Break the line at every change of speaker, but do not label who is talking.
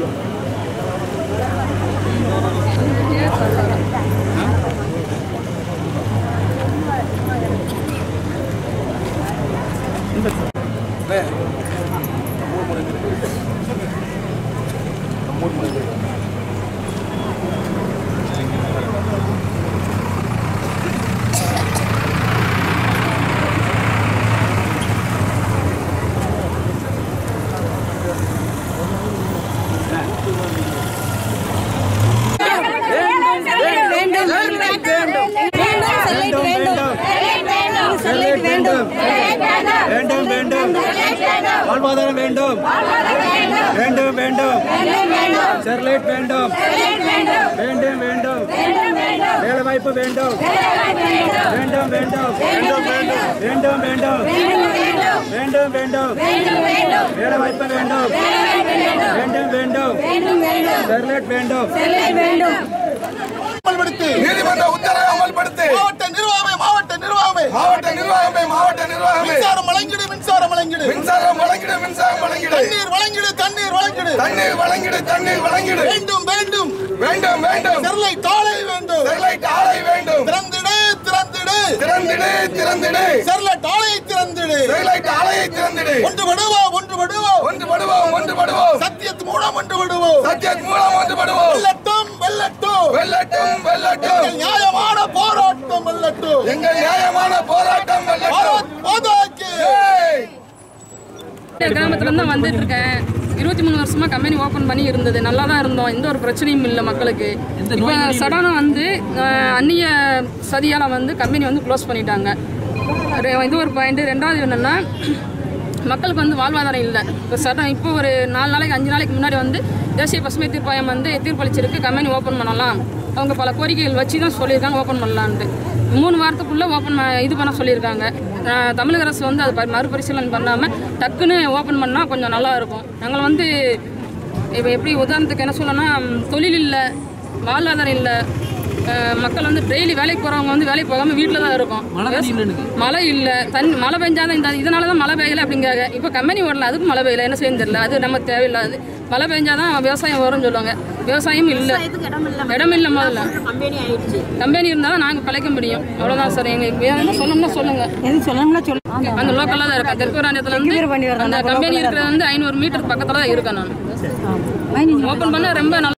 வேண்டும் வேண்டும் வேண்டும் வாழ்வாதாரம் வேண்டும் வேண்டும் வேண்டும் ஸ்டெர்லைட் வேண்டும் வேண்டும் வேண்டும் வேலை வாய்ப்பு வேண்டும் வேண்டும் வேண்டும் வேண்டும் வேண்டும் வேண்டும் வேண்டும் வேலை வாய்ப்பு வேண்டும் வேண்டும் வேண்டும் ஸ்டெர்லைட் வேண்டும்
அமல்படுத்து
நீதிமன்ற உத்தரவை அமல்படுத்து
மாவட்ட நிர்வாகமே மாவட்ட நிர்வாகமே
மாவட்ட நிர்வாகமே மாவட்ட நிர்வாகமே
மின்சாரம் வழங்கிடு மின்சாரம் வழங்கிடு
மின்சாரம் வழங்கிடு மின்சாரம் வழங்கிடு
தண்ணீர் வழங்கிடு தண்ணீர் வழங்கிடு
தண்ணீர் வழங்கிடு தண்ணீர் வழங்கிடு
வேண்டும் வேண்டும்
வேண்டும் வேண்டும்
ஸ்டெர்லை தாளை வேண்டும்
ஸ்டெர்லைட் ஆலை வேண்டும்
திறந்திடு திறந்திடு
திறந்திடு திறந்திடு
ஸ்டெர்லைட் ஆலையை திறந்திடு
ஸ்டெர்லைட் ஆலையை திறந்திடு
ஒன்று விடுவோம் ஒன்று விடுவோம்
ஒன்றுபடுவோம் ஒன்றுபடுவோம்
சத்தியத்து மூலம் ஒன்று விடுவோம்
சத்தியத் மூலம் ஒன்றுபடுவோம்
வெல்லட்டும் வெல்லட்டும்
வெல்லட்டும் வெல்லட்டும்
எங்கள் நியாயமான போராட்டம் வெல்லட்டும்
எங்கள் நியாயமான போராட்டம் வெல்லட்டும்
பாரத் மாதாக்கு
ஏய்!
கிராமத்துல இருந்து வந்துட்டு இருக்கேன் இருபத்தி மூணு வருஷமா கம்பெனி ஓபன் பண்ணி இருந்தது நல்லா தான் இருந்தோம் எந்த ஒரு பிரச்சனையும் இல்லை மக்களுக்கு இப்போ சடனா வந்து அஹ், அந்நிய சதியால வந்து கம்பெனி வந்து க்ளோஸ் பண்ணிட்டாங்க ரெ- இது ஒரு பாயிண்ட் ரெண்டாவது என்னன்னா மக்களுக்கு வந்து வாழ்வாதாரம் இல்லை இப்போ சட்டம் இப்போ ஒரு நாலு நாளைக்கு அஞ்சு நாளைக்கு முன்னாடி வந்து தேசிய பசுமை தீர்ப்பாயம் வந்து தீர்ப்பளிச்சிருக்கு கம்பெனி ஓப்பன் பண்ணலாம் அவங்க பல கோரிக்கைகள் வச்சு தான் சொல்லியிருக்காங்க ஓப்பன் பண்ணலான்ட்டு மூணு வாரத்துக்குள்ளே ஓப்பன் இது பண்ண சொல்லியிருக்காங்க அஹ் தமிழக அரசு வந்து அது ப- மறுபரிசீலனை பண்ணாமல் டக்குன்னு ஓப்பன் பண்ணால் கொஞ்சம் நல்லா இருக்கும் எங்களை வந்து இப்போ எப்படி உதாரணத்துக்கு என்ன சொல்லணும்னா ம், தொழில் இல்லை வாழ்வாதாரம் இல்லை அஹ் மக்கள் வந்து டெய்லி வேலைக்கு போகிறவங்க வந்து வேலைக்கு போகாமல் வீட்டில் தான் இருக்கும் மழை இல்லை தண்ணி மழை பெஞ்சாதான் இந்த இதனால தான் மழை பெய்யல அப்படிங்காங்க இப்போ கம்பெனி ஓடல அதுக்கும் மழை பெய்யல என்ன செய்யணும் தெரியல அது நமக்கு தேவையில்லாது மழை பெஞ்சாதான் விவசாயம் வரும்னு சொல்லுவாங்க விவசாயம் இல்லை இடம் இல்லை முதல்ல கம்பெனி இருந்தால் தான் நாங்கள் பிழைக்க முடியும் அவ்வளோதான் சார் எங்களுக்கு வேற என்ன சொல்லணும்னா சொல்லுங்க
எதுவும் சொல்லணும்னா சொல்லு
அந்த லோக்கலில் தான் இருக்கேன் தெற்கு ராணியத்துல இருந்து அந்த கம்பெனி இருக்கிறது வந்து ஐநூறு மீட்டர் பக்கத்தில் தான் இருக்கேன் நான் ஓப்பன் பண்ண ரொம்ப நல்லா